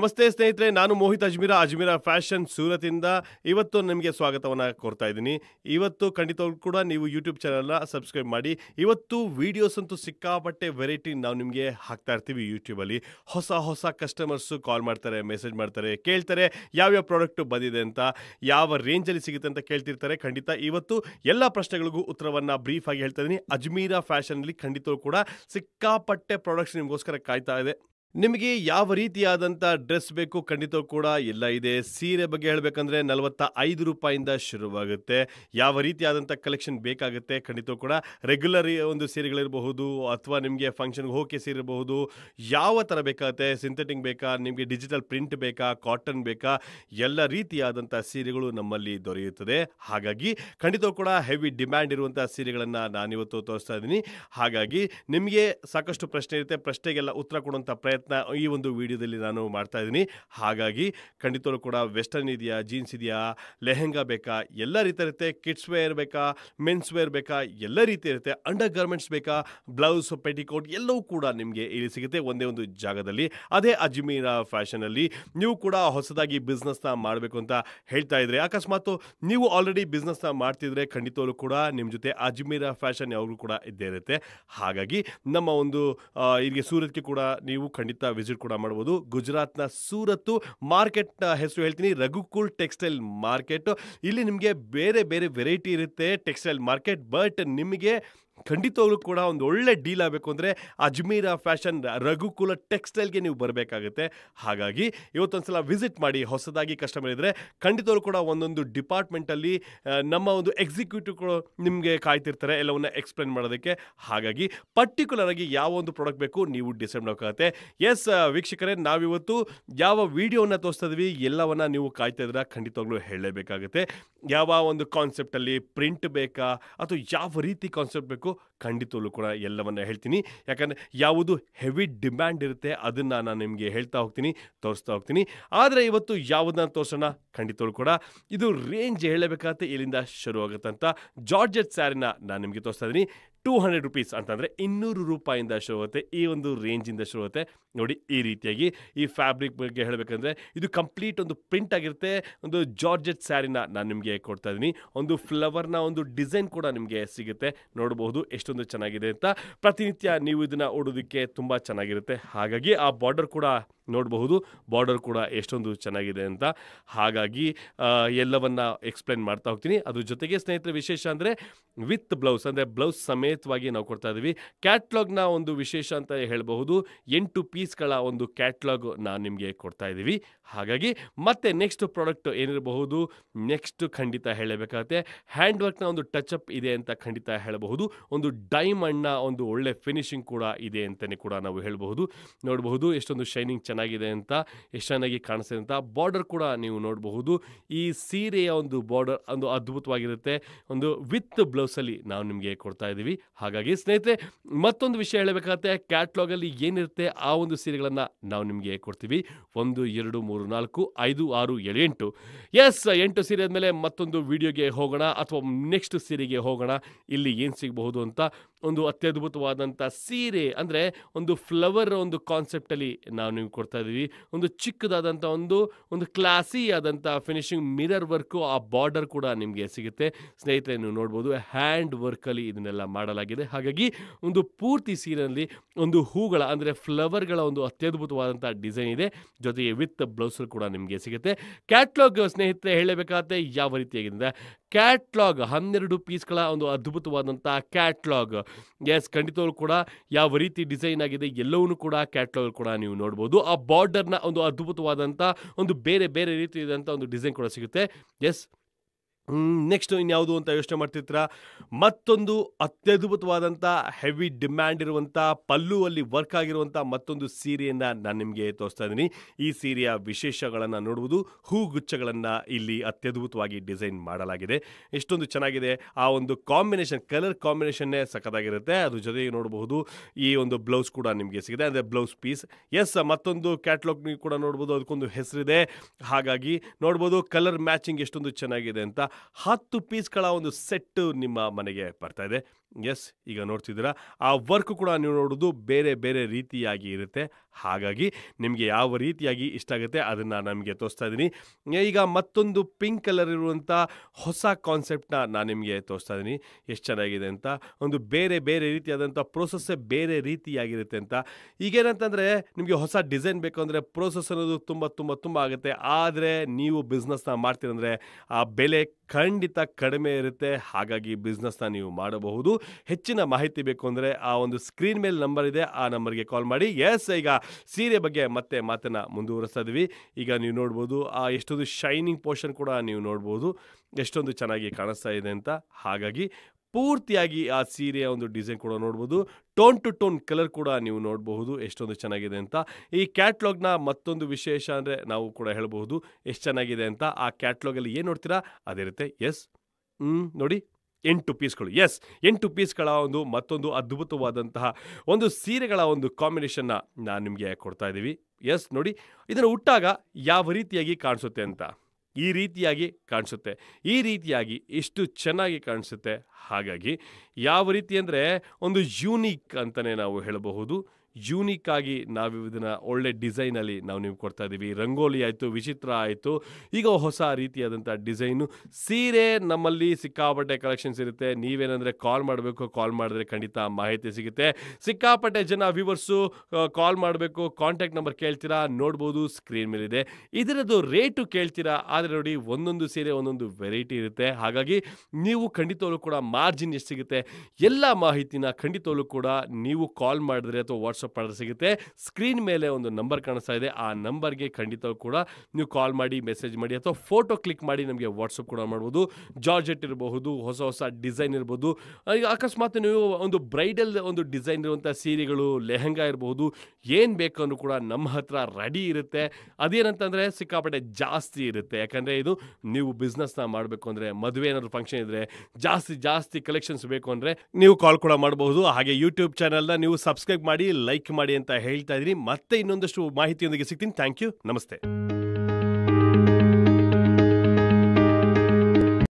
ನಮಸ್ತೆ ಸ್ನೇಹಿತರೆ ನಾನು ಮೋಹಿತ್ ಅಜ್ಮೀರ ಅಜ್ಮೀರ ಫ್ಯಾಷನ್ ಸೂರತಿಂದ ಇವತ್ತು ನಿಮಗೆ ಸ್ವಾಗತವನ್ನು ಕೋರ್ತಾ ಇದ್ದೀನಿ ಇವತ್ತು ಖಂಡಿತವಾಗ್ಲೂ ಕೂಡ ನೀವು ಯೂಟ್ಯೂಬ್ ಚಾನಲ್ನ ಸಬ್ಸ್ಕ್ರೈಬ್ ಮಾಡಿ ಇವತ್ತು ವಿಡಿಯೋಸ್ ಅಂತೂ ಸಿಕ್ಕಾಪಟ್ಟೆ ವೆರೈಟಿ ನಾವು ನಿಮಗೆ ಹಾಕ್ತಾ ಇರ್ತೀವಿ ಯೂಟ್ಯೂಬಲ್ಲಿ ಹೊಸ ಹೊಸ ಕಸ್ಟಮರ್ಸು ಕಾಲ್ ಮಾಡ್ತಾರೆ ಮೆಸೇಜ್ ಮಾಡ್ತಾರೆ ಕೇಳ್ತಾರೆ ಯಾವ್ಯಾವ ಪ್ರಾಡಕ್ಟು ಬಂದಿದೆ ಅಂತ ಯಾವ ರೇಂಜಲ್ಲಿ ಸಿಗುತ್ತೆ ಅಂತ ಕೇಳ್ತಿರ್ತಾರೆ ಖಂಡಿತ ಇವತ್ತು ಎಲ್ಲ ಪ್ರಶ್ನೆಗಳಿಗೂ ಉತ್ತರವನ್ನು ಬ್ರೀಫ್ ಆಗಿ ಹೇಳ್ತಾ ಇದ್ದೀನಿ ಅಜ್ಮೀರ ಫ್ಯಾಷನಲ್ಲಿ ಖಂಡಿತವೂ ಕೂಡ ಸಿಕ್ಕಾಪಟ್ಟೆ ಪ್ರಾಡಕ್ಟ್ಸ್ ನಿಮಗೋಸ್ಕರ ಕಾಯ್ತಾ ಇದೆ ನಿಮಗೆ ಯಾವ ರೀತಿಯಾದಂಥ ಡ್ರೆಸ್ ಬೇಕು ಖಂಡಿತವೂ ಕೂಡ ಎಲ್ಲ ಇದೆ ಸೀರೆ ಬಗ್ಗೆ ಹೇಳಬೇಕಂದ್ರೆ ನಲವತ್ತ ಐದು ರೂಪಾಯಿಂದ ಶುರುವಾಗುತ್ತೆ ಯಾವ ರೀತಿಯಾದಂಥ ಕಲೆಕ್ಷನ್ ಬೇಕಾಗುತ್ತೆ ಖಂಡಿತವೂ ಕೂಡ ರೆಗ್ಯುಲರ್ ಒಂದು ಸೀರೆಗಳಿರಬಹುದು ಅಥವಾ ನಿಮಗೆ ಫಂಕ್ಷನ್ಗೆ ಹೋಗಿ ಸೀರೆ ಇರಬಹುದು ಯಾವ ಥರ ಬೇಕಾಗುತ್ತೆ ಸಿಂಥೆಟಿಕ್ ಬೇಕಾ ನಿಮಗೆ ಡಿಜಿಟಲ್ ಪ್ರಿಂಟ್ ಬೇಕಾ ಕಾಟನ್ ಬೇಕಾ ಎಲ್ಲ ರೀತಿಯಾದಂಥ ಸೀರೆಗಳು ನಮ್ಮಲ್ಲಿ ದೊರೆಯುತ್ತದೆ ಹಾಗಾಗಿ ಖಂಡಿತವೂ ಕೂಡ ಹೆವಿ ಡಿಮ್ಯಾಂಡ್ ಇರುವಂಥ ಸೀರೆಗಳನ್ನು ನಾನಿವತ್ತು ತೋರಿಸ್ತಾ ಇದ್ದೀನಿ ಹಾಗಾಗಿ ನಿಮಗೆ ಸಾಕಷ್ಟು ಪ್ರಶ್ನೆ ಇರುತ್ತೆ ಪ್ರಶ್ನೆಗೆಲ್ಲ ಉತ್ತರ ಕೊಡುವಂಥ ಪ್ರಯತ್ನ ಈ ಒಂದು ವಿಡಿಯೋದಲ್ಲಿ ನಾನು ಮಾಡ್ತಾ ಇದ್ದೀನಿ ಹಾಗಾಗಿ ಖಂಡಿತವೂ ಕೂಡ ವೆಸ್ಟರ್ನ್ ಇದೆಯಾ ಜೀನ್ಸ್ ಇದೆಯಾ ಲೆಹೆಂಗಾ ಬೇಕಾ ಎಲ್ಲ ರೀತಿ ಇರುತ್ತೆ ಕಿಡ್ಸ್ ವೇರ್ ಬೇಕಾ ಮೆನ್ಸ್ ವೇರ್ ಬೇಕಾ ಎಲ್ಲ ರೀತಿ ಇರುತ್ತೆ ಅಂಡರ್ ಗಾರ್ಮೆಂಟ್ಸ್ ಬೇಕಾ ಬ್ಲೌಸ್ ಪೆಟಿಕೋಟ್ ಎಲ್ಲವೂ ಕೂಡ ನಿಮಗೆ ಇಲ್ಲಿ ಸಿಗುತ್ತೆ ಒಂದೇ ಒಂದು ಜಾಗದಲ್ಲಿ ಅದೇ ಅಜ್ಮೀರ ಫ್ಯಾಷನಲ್ಲಿ ನೀವು ಕೂಡ ಹೊಸದಾಗಿ ಬಿಸ್ನೆಸ್ನ ಮಾಡಬೇಕು ಅಂತ ಹೇಳ್ತಾ ಇದ್ರೆ ಅಕಸ್ಮಾತ್ ನೀವು ಆಲ್ರೆಡಿ ಬಿಸ್ನೆಸ್ನ ಮಾಡ್ತಿದ್ರೆ ಖಂಡಿತವಾಗ್ಲೂ ಕೂಡ ನಿಮ್ಮ ಜೊತೆ ಅಜ್ಮೀರ ಫ್ಯಾಷನ್ ಯಾವಾಗಲೂ ಕೂಡ ಇದ್ದೇ ಇರುತ್ತೆ ಹಾಗಾಗಿ ನಮ್ಮ ಒಂದು ಆ, ಇಲ್ಲಿಗೆ ಸೂರತ್ಗೆ ಕೂಡ ನೀವು ಖಂಡಿತ ವಿಸಿಟ್ ಕೂಡ ಮಾಡ್ಬೋದು ಗುಜರಾತ್ನ ಸೂರತ್ತು ಮಾರ್ಕೆಟ್ ಹೆಸರು ಹೇಳ್ತೀನಿ ರಘುಕುಲ್ ಟೆಕ್ಸ್ಟೈಲ್ ಮಾರ್ಕೆಟ್ ಇಲ್ಲಿ ನಿಮಗೆ ಬೇರೆ ಬೇರೆ ವೆರೈಟಿ ಇರುತ್ತೆ ಟೆಕ್ಸ್ಟೈಲ್ ಮಾರ್ಕೆಟ್ ಬಟ್ ನಿಮಗೆ ಖಂಡಿತವಾಗ್ಲೂ ಕೂಡ ಒಂದು ಒಳ್ಳೆ ಡೀಲ್ ಆಗಬೇಕು ಅಂದರೆ ಅಜ್ಮೀರ ಫ್ಯಾಷನ್ ರಘುಕುಲ ಟೆಕ್ಸ್ಟೈಲ್ಗೆ ನೀವು ಬರಬೇಕಾಗುತ್ತೆ ಹಾಗಾಗಿ ಇವತ್ತೊಂದ್ಸಲ ವಿಸಿಟ್ ಮಾಡಿ ಹೊಸದಾಗಿ ಕಸ್ಟಮರ್ ಇದ್ದರೆ ಖಂಡಿತವಾಗ್ಲೂ ಕೂಡ ಒಂದೊಂದು ಡಿಪಾರ್ಟ್ಮೆಂಟಲ್ಲಿ ಆ, ನಮ್ಮ ಒಂದು ಎಕ್ಸಿಕ್ಯೂಟಿವ್ಗಳು ನಿಮಗೆ ಕಾಯ್ತಿರ್ತಾರೆ ಎಲ್ಲವನ್ನ ಎಕ್ಸ್ಪ್ಲೇನ್ ಮಾಡೋದಕ್ಕೆ ಹಾಗಾಗಿ ಪರ್ಟಿಕ್ಯುಲರ್ ಆಗಿ ಯಾವ ಒಂದು ಪ್ರಾಡಕ್ಟ್ ಬೇಕು ನೀವು ಡಿಸೈಡ್ ಮಾಡೋಕ್ಕಾಗತ್ತೆ ಎಸ್ ವೀಕ್ಷಕರೇ ನಾವಿವತ್ತು ಯಾವ ವಿಡಿಯೋನ ತೋರಿಸ್ತಾ ಇದೀವಿ ಎಲ್ಲವನ್ನ ನೀವು ಕಾಯ್ತಾ ಇದ್ರೆ ಖಂಡಿತವಾಗ್ಲೂ ಹೇಳಲೇಬೇಕಾಗುತ್ತೆ ಯಾವ ಒಂದು ಕಾನ್ಸೆಪ್ಟಲ್ಲಿ ಪ್ರಿಂಟ್ ಬೇಕಾ ಅಥವಾ ಯಾವ ರೀತಿ ಕಾನ್ಸೆಪ್ಟ್ ಬೇಕು ಖಂಡಿತವಾಗ್ಲೂ ಕೂಡ ಎಲ್ಲವನ್ನ ಹೇಳ್ತೀನಿ ಯಾಕಂದರೆ ಯಾವುದು ಹೆವಿ ಡಿಮ್ಯಾಂಡ್ ಇರುತ್ತೆ ಅದನ್ನು ನಾನು ನಿಮಗೆ ಹೇಳ್ತಾ ಹೋಗ್ತೀನಿ ತೋರಿಸ್ತಾ ಹೋಗ್ತೀನಿ ಆದರೆ ಇವತ್ತು ಯಾವುದನ್ನ ತೋರಿಸೋಣ ಖಂಡಿತವಾಗ್ಲೂ ಕೂಡ ಇದು ರೇಂಜ್ ಹೇಳಬೇಕಾಗತ್ತೆ ಇಲ್ಲಿಂದ ಶುರುವಾಗುತ್ತೆ ಅಂತ ಜಾರ್ಜೆಟ್ ಸ್ಯಾರಿನ ನಾನು ನಿಮಗೆ ತೋರಿಸ್ತಾ ಇದ್ದೀನಿ ಟೂ ಹಂಡ್ರೆಡ್ ರುಪೀಸ್ ಅಂತಂದರೆ ಇನ್ನೂರು ರೂಪಾಯಿಂದ ಶುರುವಾಗುತ್ತೆ ಈ ಒಂದು ರೇಂಜಿಂದ ಶುರುವಾಗುತ್ತೆ ನೋಡಿ ಈ ರೀತಿಯಾಗಿ ಈ ಫ್ಯಾಬ್ರಿಕ್ ಬಗ್ಗೆ ಹೇಳಬೇಕಂದ್ರೆ ಇದು ಕಂಪ್ಲೀಟ್ ಒಂದು ಪ್ರಿಂಟ್ ಆಗಿರುತ್ತೆ ಒಂದು ಜಾರ್ಜೆಟ್ ಸ್ಯಾರಿನ ನಾನು ನಿಮಗೆ ಕೊಡ್ತಾ ಇದ್ದೀನಿ ಒಂದು ಫ್ಲವರ್ನ ಒಂದು ಡಿಸೈನ್ ಕೂಡ ನಿಮಗೆ ಸಿಗುತ್ತೆ ನೋಡಬಹುದು ಎಷ್ಟೊಂದು ಚೆನ್ನಾಗಿದೆ ಅಂತ ಪ್ರತಿನಿತ್ಯ ನೀವು ಇದನ್ನು ಉಡೋದಕ್ಕೆ ತುಂಬ ಚೆನ್ನಾಗಿರುತ್ತೆ ಹಾಗಾಗಿ ಆ ಬಾರ್ಡರ್ ಕೂಡ ನೋಡಬಹುದು ಬಾರ್ಡರ್ ಕೂಡ ಎಷ್ಟೊಂದು ಚೆನ್ನಾಗಿದೆ ಅಂತ ಹಾಗಾಗಿ ಆ, ಎಲ್ಲವನ್ನ ಎಕ್ಸ್ಪ್ಲೈನ್ ಮಾಡ್ತಾ ಹೋಗ್ತೀನಿ ಅದ್ರ ಜೊತೆಗೆ ಸ್ನೇಹಿತರೆ ವಿಶೇಷ ಅಂದರೆ ವಿತ್ ಬ್ಲೌಸ್ ಅಂದರೆ ಬ್ಲೌಸ್ ಸಮೇತವಾಗಿ ನಾವು ಕೊಡ್ತಾ ಇದ್ದೀವಿ ಕ್ಯಾಟ್ಲಾಗ್ನ ಒಂದು ವಿಶೇಷ ಅಂತ ಹೇಳಬಹುದು ಎಂಟು ಪೀಸ್ಗಳ ಒಂದು ಕ್ಯಾಟ್ಲಾಗ್ ನಾನು ನಿಮಗೆ ಕೊಡ್ತಾ ಇದ್ದೀವಿ ಹಾಗಾಗಿ ಮತ್ತೆ ನೆಕ್ಸ್ಟ್ ಪ್ರಾಡಕ್ಟ್ ಏನಿರಬಹುದು ನೆಕ್ಸ್ಟ್ ಖಂಡಿತ ಹೇಳಬೇಕಾಗತ್ತೆ ಹ್ಯಾಂಡ್ ವರ್ಕ್ನ ಒಂದು ಟಚ್ ಅಪ್ ಇದೆ ಅಂತ ಖಂಡಿತ ಹೇಳಬಹುದು ಒಂದು ಡೈಮಂಡ್ನ ಒಂದು ಒಳ್ಳೆ ಫಿನಿಶಿಂಗ್ ಕೂಡ ಇದೆ ಅಂತಲೇ ಕೂಡ ನಾವು ಹೇಳಬಹುದು ನೋಡಬಹುದು ಎಷ್ಟೊಂದು ಶೈನಿಂಗ್ ಚೆನ್ನಾಗಿದೆ ಅಂತ ಎಷ್ಟು ಚೆನ್ನಾಗಿ ಕಾಣಿಸ್ತಿದೆ ಅಂತ ಬಾರ್ಡರ್ ಕೂಡ ನೀವು ನೋಡಬಹುದು ಈ ಸೀರೆಯ ಒಂದು ಬಾರ್ಡರ್ ಒಂದು ಅದ್ಭುತವಾಗಿರುತ್ತೆ ಒಂದು ವಿತ್ ಬ್ಲೌಸಲ್ಲಿ ನಾವು ನಿಮಗೆ ಕೊಡ್ತಾ ಇದ್ದೀವಿ ಹಾಗಾಗಿ ಸ್ನೇಹಿತರೆ ಮತ್ತೊಂದು ವಿಷಯ ಹೇಳಬೇಕಾಗತ್ತೆ ಕ್ಯಾಟ್ಲಾಗಲ್ಲಿ ಏನಿರುತ್ತೆ ಆ ಒಂದು ಸೀರೆಗಳನ್ನು ನಾವು ನಿಮಗೆ ಕೊಡ್ತೀವಿ ಒಂದು ಎರಡು ಮೂರು ನಾಲ್ಕು ಐದು ಆರು ಏಳು ಎಂಟು ಎಸ್ ಎಂಟು ಸೀರೆ ಆದಮೇಲೆ ಮತ್ತೊಂದು ವಿಡಿಯೋಗೆ ಹೋಗೋಣ ಅಥವಾ ನೆಕ್ಸ್ಟ್ ಸೀರೆಗೆ ಹೋಗೋಣ ಇಲ್ಲಿ ಏನು ಸಿಗಬಹುದು ಅಂತ ಒಂದು ಅತ್ಯದ್ಭುತವಾದಂಥ ಸೀರೆ ಅಂದರೆ ಒಂದು ಫ್ಲವರ್ ಒಂದು ಕಾನ್ಸೆಪ್ಟಲ್ಲಿ ನಾವು ನಿಮ್ಗೆ ಕೊಡ್ತಾ ಇದ್ದೀವಿ ಒಂದು ಚಿಕ್ಕದಾದಂಥ ಒಂದು ಒಂದು ಕ್ಲಾಸಿ ಆದಂಥ ಫಿನಿಶಿಂಗ್ ಮಿರರ್ ವರ್ಕು ಆ ಬಾರ್ಡರ್ ಕೂಡ ನಿಮಗೆ ಸಿಗುತ್ತೆ ಸ್ನೇಹಿತರೆ ನೀವು ನೋಡ್ಬೋದು ಹ್ಯಾಂಡ್ ವರ್ಕಲ್ಲಿ ಇದನ್ನೆಲ್ಲ ಮಾಡಲಾಗಿದೆ ಹಾಗಾಗಿ ಒಂದು ಪೂರ್ತಿ ಸೀರೆಯಲ್ಲಿ ಒಂದು ಹೂಗಳ ಅಂದರೆ ಫ್ಲವರ್ಗಳ ಒಂದು ಅತ್ಯದ್ಭುತವಾದಂಥ ಡಿಸೈನ್ ಇದೆ ಜೊತೆಗೆ ವಿತ್ ಬ್ಲೌಸ್ ಕೂಡ ನಿಮಗೆ ಸಿಗುತ್ತೆ ಕ್ಯಾಟ್ಲಾಗ್ ಸ್ನೇಹಿತರೆ ಹೇಳಬೇಕಾದ್ರೆ ಯಾವ ರೀತಿಯಾಗಿದೆ ಕ್ಯಾಟ್ಲಾಗ್ ಹನ್ನೆರಡು ಪೀಸ್ಗಳ ಒಂದು ಅದ್ಭುತವಾದಂಥ ಕ್ಯಾಟ್ಲಾಗ್ ಎಸ್ ಖಂಡಿತವಾಗ್ಲೂ ಕೂಡ ಯಾವ ರೀತಿ ಡಿಸೈನ್ ಆಗಿದೆ ಎಲ್ಲವನ್ನೂ ಕೂಡ ಕ್ಯಾಟ್ಲಾಗ್ ಕೂಡ ನೀವು ನೋಡ್ಬೋದು ಆ ಬಾರ್ಡರ್ನ ಒಂದು ಅದ್ಭುತವಾದಂಥ ಒಂದು ಬೇರೆ ಬೇರೆ ರೀತಿ ಇದಂಥ ಒಂದು ಡಿಸೈನ್ ಕೂಡ ಸಿಗುತ್ತೆ ಎಸ್ ನೆಕ್ಸ್ಟ್ ಇನ್ಯಾವುದು ಅಂತ ಯೋಚನೆ ಮಾಡ್ತಿರ್ತೀರಾ ಮತ್ತೊಂದು ಅತ್ಯದ್ಭುತವಾದಂಥ ಹೆವಿ ಡಿಮ್ಯಾಂಡ್ ಇರುವಂಥ ಪಲ್ಲುವಲ್ಲಿ ವರ್ಕ್ ಆಗಿರುವಂಥ ಮತ್ತೊಂದು ಸೀರೆಯನ್ನು ನಾನು ನಿಮಗೆ ತೋರಿಸ್ತಾ ಇದ್ದೀನಿ ಈ ಸೀರೆಯ ವಿಶೇಷಗಳನ್ನು ನೋಡುವುದು ಹೂಗುಚ್ಛಗಳನ್ನು ಇಲ್ಲಿ ಅತ್ಯದ್ಭುತವಾಗಿ ಡಿಸೈನ್ ಮಾಡಲಾಗಿದೆ ಎಷ್ಟೊಂದು ಚೆನ್ನಾಗಿದೆ ಆ ಒಂದು ಕಾಂಬಿನೇಷನ್ ಕಲರ್ ಕಾಂಬಿನೇಷನ್ನೇ ಸಖತ್ತಾಗಿರುತ್ತೆ ಅದ್ರ ಜೊತೆಗೆ ನೋಡಬಹುದು ಈ ಒಂದು ಬ್ಲೌಸ್ ಕೂಡ ನಿಮಗೆ ಸಿಗಿದೆ ಅಂದರೆ ಬ್ಲೌಸ್ ಪೀಸ್ ಎಸ್ ಮತ್ತೊಂದು ಕ್ಯಾಟ್ಲಾಗ್ ನೀವು ಕೂಡ ನೋಡ್ಬೋದು ಅದಕ್ಕೊಂದು ಹೆಸರಿದೆ ಹಾಗಾಗಿ ನೋಡ್ಬೋದು ಕಲರ್ ಮ್ಯಾಚಿಂಗ್ ಎಷ್ಟೊಂದು ಚೆನ್ನಾಗಿದೆ ಅಂತ ಹತ್ತು ಪೀಸ್ಗಳ ಒಂದು ಸೆಟ್ ನಿಮ್ಮ ಮನೆಗೆ ಬರ್ತಾ ಇದೆ ಎಸ್ ಈಗ ನೋಡ್ತಿದ್ದೀರಾ ಆ ವರ್ಕ್ ಕೂಡ ನೀವು ನೋಡೋದು ಬೇರೆ ಬೇರೆ ರೀತಿಯಾಗಿ ಇರುತ್ತೆ ಹಾಗಾಗಿ ನಿಮಗೆ ಯಾವ ರೀತಿಯಾಗಿ ಇಷ್ಟ ಆಗುತ್ತೆ ಅದನ್ನು ನಮಗೆ ತೋರಿಸ್ತಾ ಇದ್ದೀನಿ ಈಗ ಮತ್ತೊಂದು ಪಿಂಕ್ ಕಲರ್ ಇರುವಂಥ ಹೊಸ ಕಾನ್ಸೆಪ್ಟ್ನ ನಾನು ನಿಮಗೆ ತೋರಿಸ್ತಾ ಇದ್ದೀನಿ ಎಷ್ಟು ಚೆನ್ನಾಗಿದೆ ಅಂತ ಒಂದು ಬೇರೆ ಬೇರೆ ರೀತಿಯಾದಂಥ ಪ್ರೋಸೆಸ್ಸೇ ಬೇರೆ ರೀತಿಯಾಗಿರುತ್ತೆ ಅಂತ ಈಗೇನಂತಂದರೆ ನಿಮಗೆ ಹೊಸ ಡಿಸೈನ್ ಬೇಕು ಅಂದರೆ ಪ್ರೋಸೆಸ್ ಅನ್ನೋದು ತುಂಬ ತುಂಬ ತುಂಬ ಆಗುತ್ತೆ ಆದರೆ ನೀವು ಬಿಸ್ನೆಸ್ನ ಮಾಡ್ತೀರಂದರೆ ಆ ಬೆಲೆ ಖಂಡಿತ ಕಡಿಮೆ ಇರುತ್ತೆ ಹಾಗಾಗಿ ಬಿಸ್ನೆಸ್ನ ನೀವು ಮಾಡಬಹುದು ಹೆಚ್ಚಿನ ಮಾಹಿತಿ ಬೇಕು ಅಂದರೆ ಆ ಒಂದು ಸ್ಕ್ರೀನ್ ಮೇಲೆ ನಂಬರ್ ಇದೆ ಆ ನಂಬರ್ಗೆ ಕಾಲ್ ಮಾಡಿ ಎಸ್ ಈಗ ಸೀರೆ ಬಗ್ಗೆ ಮತ್ತೆ ಮಾತನ್ನು ಮುಂದುವರಿಸ್ತಾ ಇದ್ದೀವಿ ಈಗ ನೀವು ನೋಡ್ಬೋದು ಆ ಎಷ್ಟೊಂದು ಶೈನಿಂಗ್ ಪೋರ್ಷನ್ ಕೂಡ ನೀವು ನೋಡ್ಬೋದು ಎಷ್ಟೊಂದು ಚೆನ್ನಾಗಿ ಕಾಣಿಸ್ತಾ ಇದೆ ಅಂತ ಹಾಗಾಗಿ ಪೂರ್ತಿಯಾಗಿ ಆ ಸೀರೆಯ ಒಂದು ಡಿಸೈನ್ ಕೂಡ ನೋಡ್ಬೋದು ಟೋನ್ ಟು ಟೋನ್ ಕಲರ್ ಕೂಡ ನೀವು ನೋಡಬಹುದು ಎಷ್ಟೊಂದು ಚೆನ್ನಾಗಿದೆ ಅಂತ ಈ ಕ್ಯಾಟ್ಲಾಗ್ನ ಮತ್ತೊಂದು ವಿಶೇಷ ಅಂದರೆ ನಾವು ಕೂಡ ಹೇಳಬಹುದು ಎಷ್ಟು ಚೆನ್ನಾಗಿದೆ ಅಂತ ಆ ಕ್ಯಾಟ್ಲಾಗಲ್ಲಿ ಏನು ನೋಡ್ತೀರಾ ಅದಿರುತ್ತೆ ಎಸ್ ಹ್ಞೂ ನೋಡಿ ಎಂಟು ಪೀಸ್ಗಳು ಎಸ್ ಎಂಟು ಪೀಸ್ಗಳ ಒಂದು ಮತ್ತೊಂದು ಅದ್ಭುತವಾದಂತಹ ಒಂದು ಸೀರೆಗಳ ಒಂದು ಕಾಂಬಿನೇಷನ್ನ ನಾನು ನಿಮಗೆ ಕೊಡ್ತಾ ಇದ್ದೀವಿ ಎಸ್ ನೋಡಿ ಇದನ್ನು ಉಟ್ಟಾಗ ಯಾವ ರೀತಿಯಾಗಿ ಕಾಣಿಸುತ್ತೆ ಅಂತ ಈ ರೀತಿಯಾಗಿ ಕಾಣಿಸುತ್ತೆ ಈ ರೀತಿಯಾಗಿ ಎಷ್ಟು ಚೆನ್ನಾಗಿ ಕಾಣಿಸುತ್ತೆ ಹಾಗಾಗಿ ಯಾವ ರೀತಿ ಅಂದರೆ ಒಂದು ಯೂನಿಕ್ ಅಂತಲೇ ನಾವು ಹೇಳಬಹುದು ಯೂನಿಕ್ ಆಗಿ ನಾವು ಇದನ್ನು ಒಳ್ಳೆ ಡಿಸೈನಲ್ಲಿ ನಾವು ನೀವು ಕೊಡ್ತಾ ಇದ್ದೀವಿ ರಂಗೋಲಿ ಆಯಿತು ವಿಚಿತ್ರ ಆಯಿತು ಈಗ ಹೊಸ ರೀತಿಯಾದಂಥ ಡಿಸೈನು ಸೀರೆ ನಮ್ಮಲ್ಲಿ ಸಿಕ್ಕಾಪಟ್ಟೆ ಕಲೆಕ್ಷನ್ಸ್ ಇರುತ್ತೆ ನೀವೇನಂದರೆ ಕಾಲ್ ಮಾಡಬೇಕು ಕಾಲ್ ಮಾಡಿದ್ರೆ ಖಂಡಿತ ಮಾಹಿತಿ ಸಿಗುತ್ತೆ ಸಿಕ್ಕಾಪಟ್ಟೆ ಜನ ವ್ಯೂವರ್ಸು ಕಾಲ್ ಮಾಡಬೇಕು ಕಾಂಟ್ಯಾಕ್ಟ್ ನಂಬರ್ ಕೇಳ್ತೀರಾ ನೋಡ್ಬೋದು ಸ್ಕ್ರೀನ್ ಮೇಲಿದೆ ಇದರದ್ದು ರೇಟು ಕೇಳ್ತೀರಾ ಆದರೆ ನೋಡಿ ಒಂದೊಂದು ಸೀರೆ ಒಂದೊಂದು ವೆರೈಟಿ ಇರುತ್ತೆ ಹಾಗಾಗಿ ನೀವು ಖಂಡಿತವಾಗ್ಲೂ ಕೂಡ ಮಾರ್ಜಿನ್ ಎಷ್ಟು ಸಿಗುತ್ತೆ ಎಲ್ಲ ಮಾಹಿತಿನ ಖಂಡಿತವಾಗ್ಲೂ ಕೂಡ ನೀವು ಕಾಲ್ ಮಾಡಿದ್ರೆ ಅಥವಾ ವಾಟ್ಸಪ್ ಮಾಡಿದ್ರೆ ಸಿಗುತ್ತೆ ಸ್ಕ್ರೀನ್ ಮೇಲೆ ಒಂದು ನಂಬರ್ ಕಾಣಿಸ್ತಾ ಇದೆ ಆ ನಂಬರ್ಗೆ ಖಂಡಿತವಾಗ್ಲೂ ಕೂಡ ನೀವು ಕಾಲ್ ಮಾಡಿ ಮೆಸೇಜ್ ಮಾಡಿ ಅಥವಾ ಫೋಟೋ ಕ್ಲಿಕ್ ಮಾಡಿ ನಮಗೆ ವಾಟ್ಸಪ್ ಕೂಡ ಮಾಡ್ಬೋದು ಜಾರ್ಜೆಟ್ ಇರಬಹುದು ಹೊಸ ಹೊಸ ಡಿಸೈನ್ ಇರ್ಬೋದು ಈಗ ಅಕಸ್ಮಾತ್ ನೀವು ಒಂದು ಬ್ರೈಡಲ್ ಒಂದು ಡಿಸೈನ್ ಇರುವಂಥ ಸೀರೆಗಳು ಲೆಹಂಗಾ ಇರಬಹುದು ಏನು ಬೇಕಂದ್ರೂ ಕೂಡ ನಮ್ಮ ಹತ್ರ ರೆಡಿ ಇರುತ್ತೆ ಅದೇನಂತಂದರೆ ಸಿಕ್ಕಾಪಟ್ಟೆ ಜಾಸ್ತಿ ಇರುತ್ತೆ ಯಾಕಂದರೆ ಇದು ನೀವು ಬಿಸ್ನೆಸ್ನ ಮಾಡಬೇಕು ಅಂದರೆ ಮದುವೆ ಏನಾದ್ರು ಫಂಕ್ಷನ್ ಇದ್ದರೆ ಜಾಸ್ತಿ ಜಾಸ್ತಿ ಕಲೆಕ್ಷನ್ಸ್ ಬೇಕು ಅಂದರೆ ನೀವು ಕಾಲ್ ಕೂಡ ಮಾಡಬಹುದು ಹಾಗೆ ಯೂಟ್ಯೂಬ್ ಚಾನಲ್ನ ನೀವು ಸಬ್ಸ್ಕ್ರೈಬ್ ಮಾಡಿ ಲೈಕ್ ಮಾಡಿ ಅಂತ ಹೇಳ್ತಾ ಇದ್ದೀನಿ ಮತ್ತೆ ಇನ್ನೊಂದಷ್ಟು ಮಾಹಿತಿಯೊಂದಿಗೆ ಸಿಗ್ತೀನಿ ಥ್ಯಾಂಕ್ ಯು ನಮಸ್ತೆ